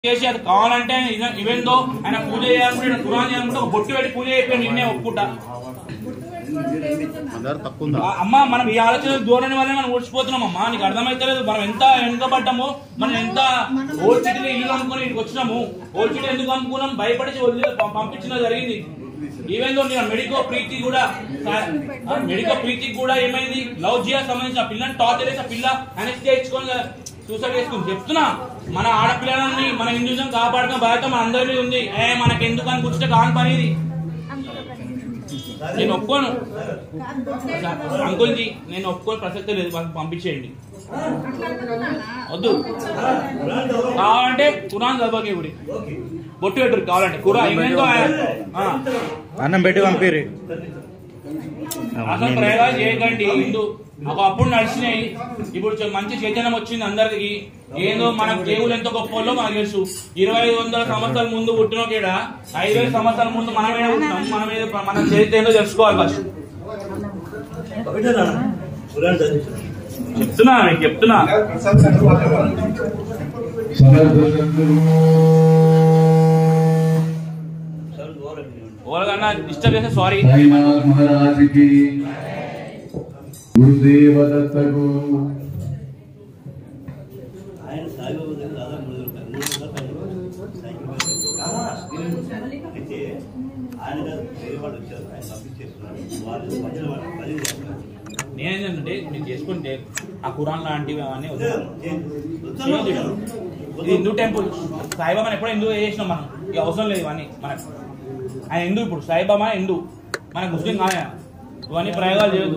చేసి అది కావాలంటే ఇవేందో ఆయన పూజ చేయాలనుకుంటే కురాన్ చేయాలనుకుంటే ఒక బొట్టు పెట్టి పూజ అయిపోయి నిన్నే ఒప్పుకుంటా అందరు తక్కువ ఉందా ఆ, అమ్మా మనం ఈ ఆలోచన ధోరణి వల్ల మనం ఓడిచిపోతున్నాం అమ్మా నీకు అర్థమైతలేదు మనం ఎంత వెనుకబడ్డాము మనం ఎంత ఓల్డ్ సిటీలో ఇల్లు అనుకుని ఇక్కడికి వచ్చినాము ఓల్డ్ సిటీ ఎందుకు అనుకున్నాం భయపడి వదిలి పం- పంపించడం జరిగింది ఈవెందో నేను మెడికో ప్రీతి కూడా ఆ, మెడికో ప్రీతికి కూడా ఏమైంది లవ్ జియా సంబంధించిన పిల్లని టార్చర్ చేసి ఆ పిల్ల అనెస్టీ ఇచ్చుకొని సూసైడ్ చేసుకుని చెప్తున్నా మన ఆడపిల్లలని మన హిందూజం కాపాడుతున్న బాధ్యత మన అందరి మీద ఉంది ఏ మనకి ఎందుకు అని కూర్చుంటే కాని పని ఇది నేను ఒప్పుకోను అంకుల్ జీ నేను ఒప్పుకోని ప్రసక్తే లేదు వాళ్ళకి పంపించేయండి వద్దు కావాలంటే కురాన్ చదవకే గుడి బొట్టు పెట్టురు కావాలంటే కురా ఏమేందో ఆ, అన్నం పెట్టి పంపిరి అసలు ప్రయోగాలు చేయకండి హిందూ ఒక అప్పుడు నడిచినాయి ఇప్పుడు చ- మంచి చైతన్యం వచ్చింది అందరికి ఏందో మన దేవులు ఎంత గొప్పలో మనకు తెలుసు ఇరవై ఐదు వందల సంవత్సరాల ముందు పుట్టిన కేడ ఐదు వేల సంవత్సరాల ముందు మన మీద పుట్టినాం మన మీద మన చరిత్ర ఏందో తెలుసుకోవాలి ఫస్ట్ చెప్తున్నా మీకు చెప్తున్నా ఓలకన్నా డిస్టర్బ్ చేస్తే సారీ సాయినాథ్ మహారాజ్ కి గురుదేవ దత్తకు ఆయన సాయిబాబా దగ్గర దాదాపు మూడు వందల మూడు వందల పైన అయితే ఆయన గారు వేరే వాళ్ళు వచ్చారు ఆయన పంపించేస్తున్నారు వాళ్ళు మధ్యలో వాళ్ళు పని చేస్తున్నారు నేనేంటంటే మీరు చేసుకుంటే ఆ కురాన్ లాంటివి అవన్నీ వద్దు. వద్దు. ఇది హిందూ టెంపుల్ సాయిబాబా ఎప్పుడో హిందూ చేసినాం మనం ఇక అవసరం లేదు ఇవన్నీ మనకు ఆయన హిందూ ఇప్పుడు సాయిబాబా హిందూ మన ముస్లిం కాదు ఆయన. ఇవన్నీ ప్రయోగాలు చేయొద్దు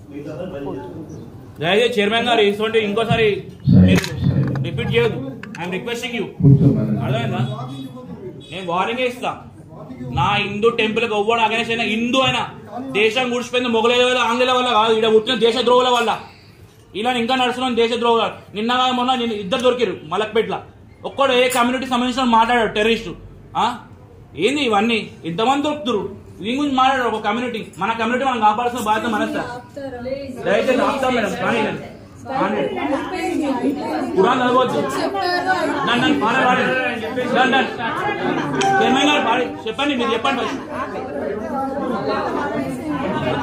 దయచేసి చైర్మన్ గారు ఇటువంటి ఇంకోసారి మీరు రిపీట్ చేయొద్దు ఐఎమ్ రిక్వెస్టింగ్ యూ కూర్చోమని అర్థమైందా నేను వార్నింగ్ ఇస్తా నా హిందూ టెంపుల్ కి ఎవ్వడు అగనేసి అయినా హిందూ అయినా దేశం గుడిచిపోయింది మొగలేల వల్ల ఆంగ్లేయుల వల్ల కాదు ఇక్కడ పుట్టిన దేశ ద్రోహుల వల్ల ఇలా ఇంకా నడుస్తున్నాం దేశ ద్రోహులు నిన్న కాదు మొన్న నేను ఇద్దరు దొరికారు మలక్పేట్ల ఒక్కడు ఏ కమ్యూనిటీ సంబంధించిన మాట్లాడాడు టెర్రరిస్టు ఆ? ఏంది ఇవన్నీ ఇంతమంది దొరుకుతురు దీని గురించి మాట్లాడారు ఒక కమ్యూనిటీ మన కమ్యూనిటీ మనం కాపాడాల్సిన బాధ్యత మనస్తా దయచేసి ఆపుతాం మేడం కానీ కానీ కురాన్ చదవద్దు నన్ను నన్ను పాడే పాడే నన్ను నన్ను చైర్మన్ గారు పాడి చెప్పండి మీరు చెప్పండి ఫస్ట్